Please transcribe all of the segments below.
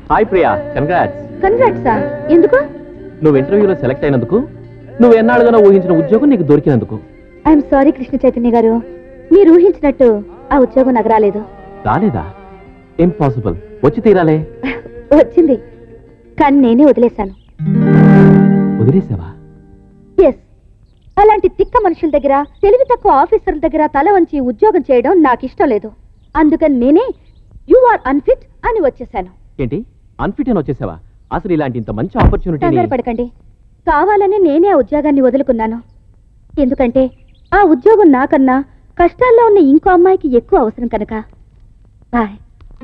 Hi Priya congrats కంగ్రాట్సా ఎందుకు నువ్వు ఇంటర్వ్యూలో సెలెక్ట్ అయినందుకు నువ్వు ఎన్నాళ్ళుగానో ఊహించిన ఉద్యోగం నీకు దొరికినందుకు ఐఎమ్ సారీ కృష్ణ చైతన్య గారు మీరు ఊహించినట్టు ఆ ఉద్యోగం నాకు రాలేదు రాలేదా ఇంపాసిబుల్ వచ్చి తీరాలే వచ్చింది కానీ నేనే వదిలేశాను వదిలేసావా ఎస్ అలాంటి తిక్క మనుషుల దగ్గర తెలివి తక్కువ ఆఫీసర్ల దగ్గర తల వంచి ఉద్యోగం చేయడం నాకు ఇష్టం లేదు అందుకని నేనే యు ఆర్ అన్ఫిట్ అని వచ్చేసాను ఏంటి అన్ఫిట్ అని వచ్చేసావా అసలు ఇలాంటి ఇంత మంచి ఆపర్చునిటీని కంగారు పడకండి కావాలని నేనే ఆ ఉద్యోగాన్ని వదులుకున్నాను ఎందుకంటే ఆ ఉద్యోగం నాకన్నా కష్టాల్లో ఉన్న ఇంకో అమ్మాయికి ఎక్కువ అవసరం కనుక బాయ్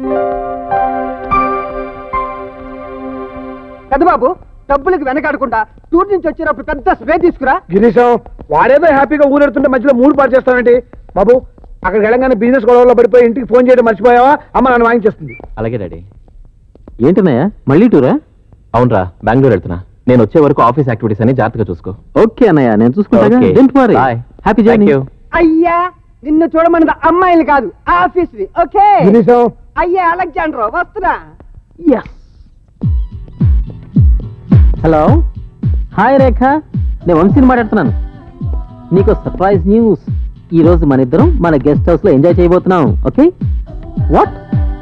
పెద్దబాబు డబ్బులకు వెనకాడకుండా టూర్ నుంచి వచ్చినప్పుడు పెద్ద స్ప్రే తీసుకురా గిరీశం వాడేదో హ్యాపీగా ఊరెడుతుంటే మధ్యలో మూడు పాటు చేస్తానండి బాబు అక్కడికి వెళ్ళగానే బిజినెస్ గొడవలో పడిపోయి ఇంటికి ఫోన్ చేయడం మర్చిపోయావా అమ్మ నన్ను వాయించేస్తుంది అలాగే డాడీ ఏంటన్నయ్య మళ్ళీ టూరా అవునరా బెంగళూరు వెళ్తున్నా నేను వచ్చే వరకు ఆఫీస్ యాక్టివిటీస్ అని జాగ్రత్తగా చూసుకో ఓకే అన్నయ్య నేను చూసుకుంటా డోంట్ వరీ హ్యాపీ జర్నీ అయ్యా నిన్ను చూడమన్నది అమ్మాయిలు కాదు ఆఫీస్ ఓకే గిరీశం అయ్యా అలెగ్జాండ్రో వస్తున్నా హలో హాయ్ రేఖ నేను వంశీని మాట్లాడుతున్నాను నీకు సర్ప్రైజ్ న్యూస్ ఈ రోజు మన ఇద్దరం మన గెస్ట్ హౌస్ లో ఎంజాయ్ చేయబోతున్నాం ఓకే వాట్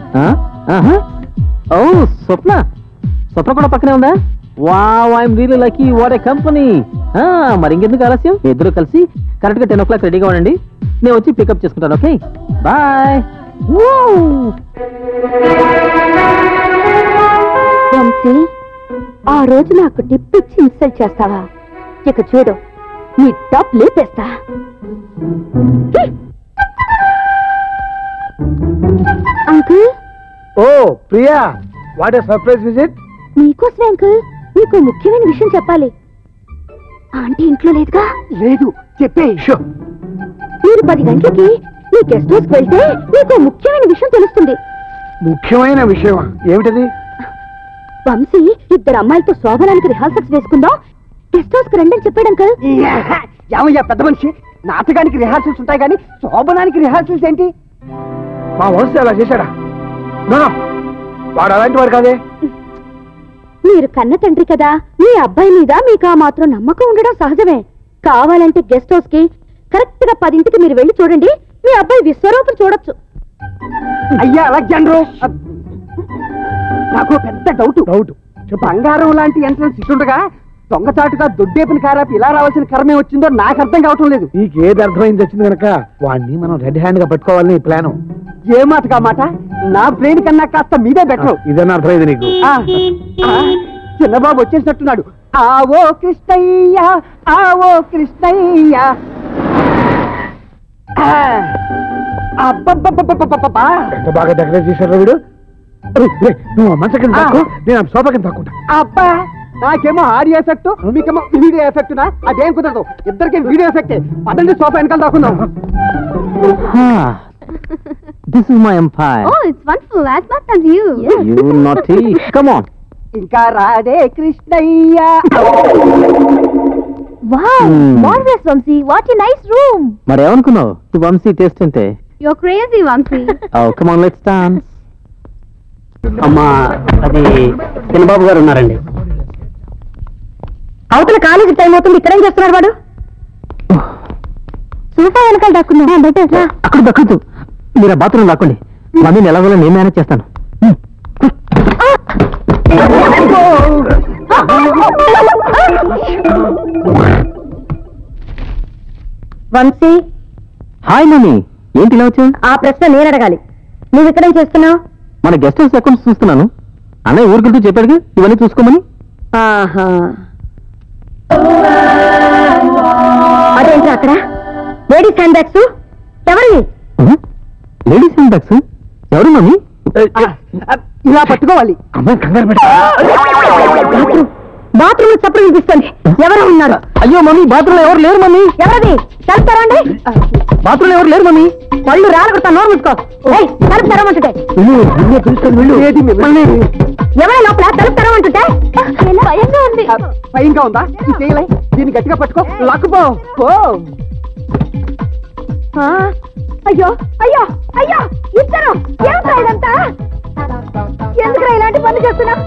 ఓ స్వప్న స్వప్న కూడా పక్కనే ఉందా wow I'm really lucky what a company మరి ఇంకెందుకు ఆలస్యం మీ ఇద్దరు కలిసి కరెక్ట్ గా టెన్ ఓ క్లాక్ రెడీగా ఉండండి నేను వచ్చి పికప్ చేసుకుంటాను ఓకే బాయ్ వంశీ ఆ రోజు నాకు టిప్ ఇచ్చి ఇన్సల్ట్ చేస్తావా ఇక చూడు నీ టాప్ లేపేస్తా అంకుల్ ఓ Priya what a surprise visit మీకోసమే అంకుల్ మీకు ముఖ్యమైన విషయం చెప్పాలి ఆంటీ ఇంట్లో లేదుగా లేదు చెప్పే మీరు పది గంటలకి మీ గెస్ట్ హౌస్ వెళ్తే మీకు ముఖ్యమైన విషయం తెలుస్తుంది ముఖ్యమైన విషయం ఏమిటది వంశీ ఇద్దరు అమ్మాయిలతో శోభనానికి రిహార్సల్స్ వేసుకుందాం గెస్ట్ హౌస్ కి రండి అని చెప్పాడు అంకుల్ ఏమయ్యా పెద్ద మనిషి నాటకానికి రిహార్సల్స్ ఉంటాయి కానీ శోభనానికి రిహార్సల్స్ ఏంటి మా వంశీ అలా చేశాడా No, no. వాడు అలాంటి వాడు కాదే మీరు కన్న తండ్రి కదా మీ అబ్బాయి మీద మీకు ఆ మాత్రం నమ్మకం ఉండడం సహజమే కావాలంటే గెస్ట్ హౌస్ కి కరెక్ట్ గా పదింటికి మీరు వెళ్ళి చూడండి మీ అబ్బాయి విశ్వరూపం చూడొచ్చు అయ్యా అలెగ్జాండ్రో నాకు పెద్ద డౌట్ డౌట్ బంగారం లాంటి ఎంట్రన్స్ ఇటుండగా దొంగచాటుగా దొడ్డేపిన కారాపి ఇలా రావాల్సిన కర్మే వచ్చిందో నాకు అర్థం కావటం లేదు నీకు ఏది అర్థమైంది వచ్చింది కనుక వాడిని మనం రెడ్ హ్యాండ్ గా పట్టుకోవాలని ఈ ప్లాన్ ఏ మాటగా మాట నా బ్రెయిన్ కన్నా కాస్త మీదే బెటర్ ఇదన్నా అర్థమైంది నీకు చిన్నబాబు వచ్చేసినట్టున్నాడు ఆవో కృష్ణయ్య ఆవో కృష్ణయ్య ఆ, అబ్బబ్బబ్బబ్బబ్బబ్బబ్బా. ఎంత బాగా దగ్గర చేశారు వీడు అరే, రే, నువ్వు ఆ మంచం కింద తక్కువ నేను ఆ సోఫా కింద తక్కుంటా అబ్బా నాకేమో ఆడియో ఎఫెక్ట్ మీకేమో వీడియో ఎఫెక్ట్ నా అదేం కుదరదు ఇద్దరికి వీడియో ఎఫెక్ట్ పదండి సోఫా వెనకాల దాకుందాం this is my empire it's wonderful as much as you you naughty come on ఇంకా రాడే Krishnayya wow Hmm. Marvellous Vamsi what a nice room మరి ఏమనుకున్నావు ఈ వంశీ టేస్ట్ అంటే you are crazy Vamsi oh come on let's dance అమ్మా అది చిన్నబాబు గారు ఉన్నారండి అవతల కాలేజీ టైం అవుతుంది ఇక్కడేం చేస్తున్నాడు వాడు సోఫా వెనకాల దక్కున్నా బెటర్ రా అక్కడ దక్కదు మీరు ఆ బాత్రూమ్ లాక్కోండి మమ్మీని ఎలాగోలా నేను మేనేజ్ చేస్తాను వంశీ హాయ్ మమ్మీ ఏంటి ఇలా వచ్చా ఆ ప్రశ్న నేను అడగాలి నువ్వు ఇక్కడేం చేస్తున్నావు మన గెస్ట్ హౌస్ అకౌంట్స్ చూస్తున్నాను అన్నయ్య ఊరికెళ్తూ చెప్పాడుగా ఇవన్నీ చూసుకోమని ఆహా అదేంటి అక్కడ లేడీస్ హ్యాండ్ బ్యాగ్స్ ఎవరివి లేడీస్ హ్యాండ్ బ్యాగ్స్ ఎవరు మమ్మీ ఇలా పట్టుకోవాలి అమ్మాయి కంగారు పెట్ట బాత్రూమ్ చప్పుడు వినిపిస్తుంది ఎవరు ఉన్నారు అయ్యో మమ్మీ బాత్రూమ్ ఎవరు లేరు మమ్మీ ఎవరది తలుపు తెరవండి బాత్రూమ్ ఎవరు లేరు మమ్మీ పళ్ళు రాలగొడతా నోరు మూసుకో ఏయ్, తలుపు తెరవమంటుంటే ఏది మిమ్మల్ని ఎవరి లోపల తలుపు తెరవమంటుంటే భయంగా ఉంది భయంగా ఉందా ఇది చేయలే దీన్ని గట్టిగా పట్టుకో లాక్కుపో పో ఆ, అయ్యో అయ్యో అయ్యో ఇద్దరు ఏమిట్రా ఇదంతా ఎందుకురా ఇలాంటి పనులు చేస్తున్నావు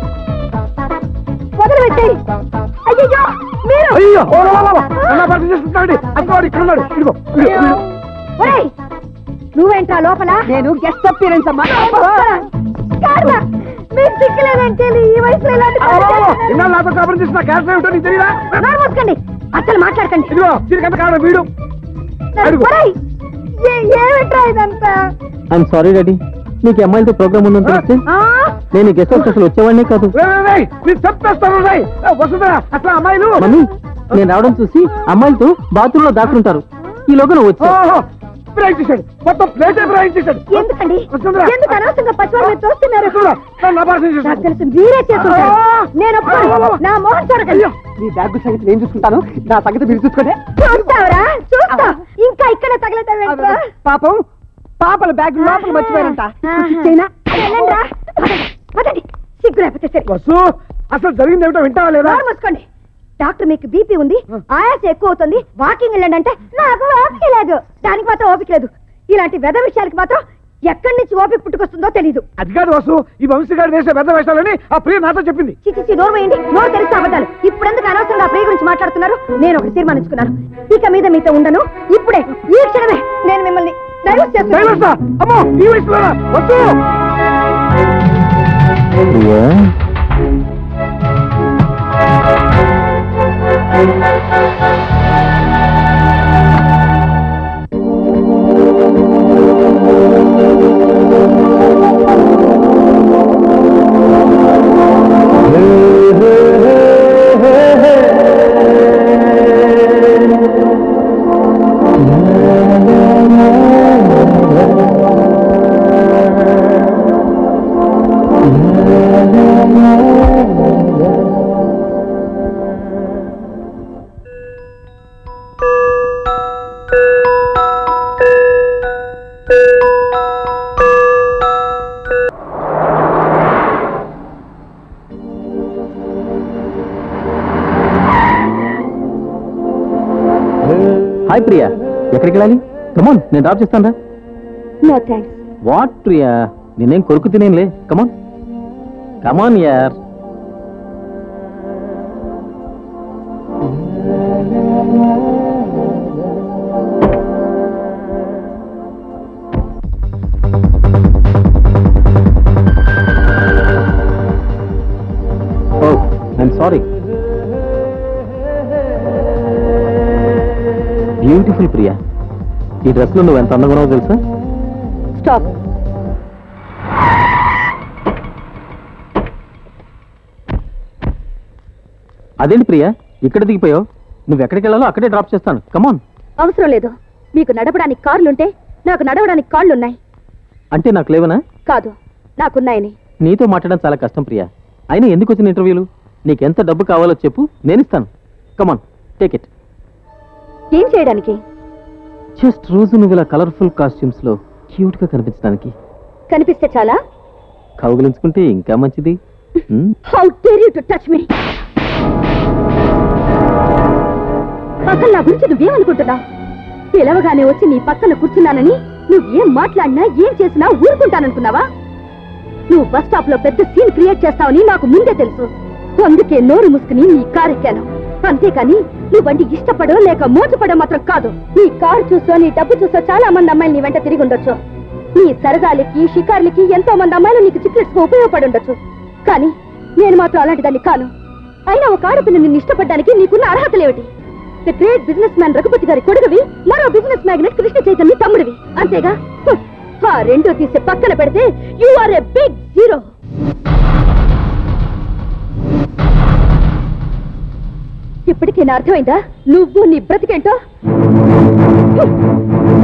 ఇదిగో ఓ, ఓ, ఓ, ఓ. నన్ను అపార్థం చేసుకుంటానండి అక్కవాడు ఇక్కడ ఉన్నాడు ఇదిగో ఇదిగో, ఇదిగో. ఒరేయ్ నువ్వేంట్రా లోపల నేను గెస్ట్ అపీరెన్స్ అమ్మా కార్లా, మీకు సిగ్గులేదంటే ఈ వయసులో ఇలాంటి ఆ, పనులు ఓ, ఓ, ఓ. చేస్తున్నారా? ఇన్నాళ్ళు నాతో కాపురం చేసిన క్యారెక్టర్ ఏమిటో నీకు తెలియదా నోరు మూసుకోండి అసలు మాట్లాడకండి ఇదిగో దీనికి ఎంత కారణం వీడు అడుగు. ఒరేయ్, ఏ- ఏమిట్రా ఇదంతా ఐఎమ్ సారీ డాడీ నీకు ఈ అమ్మాయిలతో ప్రోగ్రామ్ ఉందని తెలిస్తే ఆ? నేను ఈ గెస్ట్ హౌస్ అసలు వచ్చేవాడినే కాదు రేయ్, రేయ్, రేయ్, నేను చంపేస్తాను రేయ్. ఏ, వసుంధరా అసలు అమ్మాయిలు మమ్మీ నేను రావడం చూసి అమ్మాయిలతో బాత్రూమ్ లో దాక్కుంటారు ఈలోగా నువ్వు వచ్చావు ఓహో బ్రేక్ చేశాడు మొత్తం ప్లేట్ బ్రేక్ చేశాడు ఎందుకండి వసుంధరా. ఎందుకు అనవసరంగా పచ్చివాళ్ళ మీద తోస్తున్నారు వసుంధరా, నన్ను అపార్థం నాకు చేశాడు తెలుసు మీరే చేస్తుంటారు ఆ! నేను ఒప్పుకోను. నా మోహన్ చూడకండి మీ బ్యాగ్ సంగతి నేను చూసుకుంటాను నా సంగతి మీరు చూసుకోండి చూస్తావరా చూస్తా ఇంకా ఇక్కడ తగలతావేంట్రా పాపం పాపల బ్యాగ్ లోపల మర్చిపోయారంట చైనా వెళ్ళండిరా. పదండి, పదండి సిగ్గు లేకపోతే సరే వసు అసలు జరిగింది ఏమిటో వింటావా లేదా నోరు మూసుకోండి డాక్టర్ మీకు బీపీ ఉంది ఆయాస ఎక్కువ అవుతుంది వాకింగ్ వెళ్ళండి అంటే నాకు ఓపిక లేదు దానికి మాత్రం ఓపిక లేదు ఇలాంటి వెద విషయాలకి మాత్రం ఎక్కడి నుంచి ఓపిక పుట్టుకొస్తుందో తెలీదు అది కాదు వసు ఈ వంశీగాడు వేసే పెద్ద వేషాలని ఆ ప్రియ నాతో చెప్పింది చిచి నోరు వేయండి నోరు తెలిస్తే అబద్ధాలు ఇప్పుడెందుకు అనవసరంగా ప్రియ గురించి మాట్లాడుతున్నారు నేను ఒకటి తీర్మానించుకున్నాను ఇక మీద మీతో ఉండను ఇప్పుడే ఈ క్షణమే నేను మిమ్మల్ని డైవర్స్ చేస్తున్నాను డైవర్సా? అమ్మో ఈ వయసులోనా వసు ప్రియా హాయ్ ప్రియా ఎక్కడికి వెళ్ళాలి కమాన్ నేను డ్రాప్ చేస్తాను రా నో థ్యాంక్స్ వాట్ ప్రియా నేనేం కొరుకు తినేనులే కమాన్ కమాన్ యార్ oh I'm sorry beautiful Priya ఈ డ్రెస్ లో నువ్వు ఎంత అందంగా ఉన్నావో తెలుసా స్టాప్ అదేంటి ప్రియా ఇక్కడ దిగిపోయావు నువ్వు ఎక్కడికి వెళ్ళాలో అక్కడే డ్రాప్ చేస్తాను కమాన్ అవసరం లేదు మీకు నడపడానికి కార్లుంటే నాకు నడవడానికి కాళ్ళున్నాయి అంటే నాకు లేవనా కాదు నాకున్నాయని నీతో మాట్లాడడం చాలా కష్టం ప్రియా అయినా ఎందుకు వచ్చిన ఇంటర్వ్యూలు నీకు ఎంత డబ్బు కావాలో చెప్పు నేను ఇస్తాను కమాన్ టేక్ ఇట్ ఏం చేయడానికి జస్ట్ రోజు నువ్వు ఇలా కలర్ఫుల్ కాస్ట్యూమ్స్ లో క్యూట్ గా కనిపించడానికి కనిపిస్తే చాలా కౌగిలించుకుంటే ఇంకా మంచిది హ్మ్? How dare you to touch me అసలు నా గురించి నువ్వేమనుకుంటున్నావు పిలవగానే వచ్చి నీ పక్కన కూర్చున్నానని నువ్వేం మాట్లాడినా ఏం చేసినా ఊరుకుంటాననుకున్నావా నువ్వు బస్ స్టాప్ లో పెద్ద సీన్ క్రియేట్ చేస్తావని నాకు ముందే తెలుసు అందుకే నోరు ముసుకుని నీ కారు ఎక్కాను అంతేకాని నువ్వంటి ఇష్టపడో లేక మోసపడో మాత్రం కాదు నీ కారు చూసో నీ డబ్బు చూసో చాలా మంది అమ్మాయిలు నీ వెంట తిరిగి ఉండొచ్చు నీ సరదాలకి షికార్లకి ఎంతో మంది అమ్మాయిలు నీకు చిక్లెట్స్ ఉపయోగపడి ఉండొచ్చు కానీ నేను మాత్రం అలాంటి దాన్ని కాను అయినా ఒక ఆడపిల్ల నిన్ను ఇష్టపడడానికి నీకున్న అర్హతలేమిటి the great business man Raghupati గారి కొడుకువి మరో బిజినెస్ మ్యాగ్నెట్ కృష్ణ చైతన్య తమ్ముడివి అంతేగా హ్మ్. ఆ రెండో తీసి పక్కన పెడితే you are a big zero ఇప్పటికే నా అర్థమైందా నువ్వు నీ బ్రతికేంటో హ్మ్.